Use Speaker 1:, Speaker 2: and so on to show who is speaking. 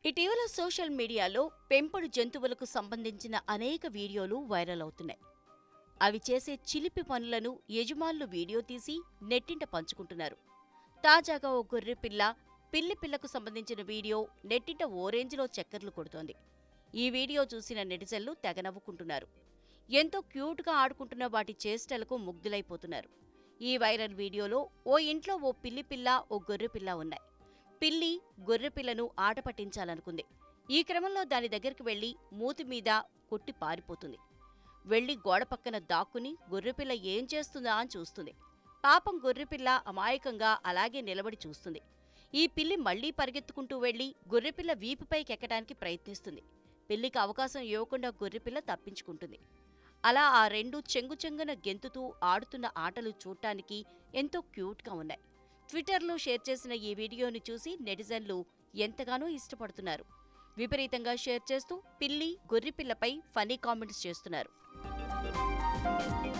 Speaker 1: ఇటీవల సోషల్ మీడియాలో పెంపుడు జంతువులకు సంబంధించిన అనేక వీడియోలు వైరల్ అవుతున్నాయి అవి చేసే చిలిపి పనులను యజమానులు వీడియో తీసి నెట్టింట పంచుకుంటున్నారు తాజాగా ఓ గొర్రె పిల్ల పిల్లి పిల్లకు సంబంధించిన వీడియో నెట్టింట ఓ రేంజ్లో చక్కర్లు కొడుతోంది ఈ వీడియో చూసిన నెటిజన్లు తెగ నవ్వుకుంటున్నారు ఎంతో క్యూట్గా ఆడుకుంటున్న వాటి చేష్టలకు ముగ్ధులైపోతున్నారు ఈ వైరల్ వీడియోలో ఓ ఇంట్లో ఓ పిల్లి పిల్ల ఓ గొర్రె పిల్ల ఉన్నాయి పిల్లి గొర్రెపిల్లను ఆట పట్టించాలనుకుంది ఈ క్రమంలో దాని దగ్గరికి వెళ్లి మూతి మీద కొట్టి పారిపోతుంది వెళ్లి గోడ పక్కన దాక్కుని గొర్రెపిల్ల ఏం చేస్తుందా అని చూస్తుంది పాపం గొర్రెపిల్ల అమాయకంగా అలాగే నిలబడి చూస్తుంది ఈ పిల్లి మళ్లీ పరిగెత్తుకుంటూ వెళ్లి గొర్రెపిల్ల వీపుపైకి ఎక్కడానికి ప్రయత్నిస్తుంది పిల్లికి అవకాశం ఇవ్వకుండా గొర్రెపిల్ల తప్పించుకుంటుంది అలా ఆ రెండు చెంగు చెంగున గెంతుతూ ఆడుతున్న ఆటలు చూడటానికి ఎంతో క్యూట్గా ఉన్నాయి ట్విట్టర్లో షేర్ చేసిన ఈ వీడియోని చూసి నెటిజన్లు ఎంతగానో ఇష్టపడుతున్నారు విపరీతంగా షేర్ చేస్తూ పిల్లి గొర్రెపిల్లపై ఫనీ కామెంట్స్ చేస్తున్నారు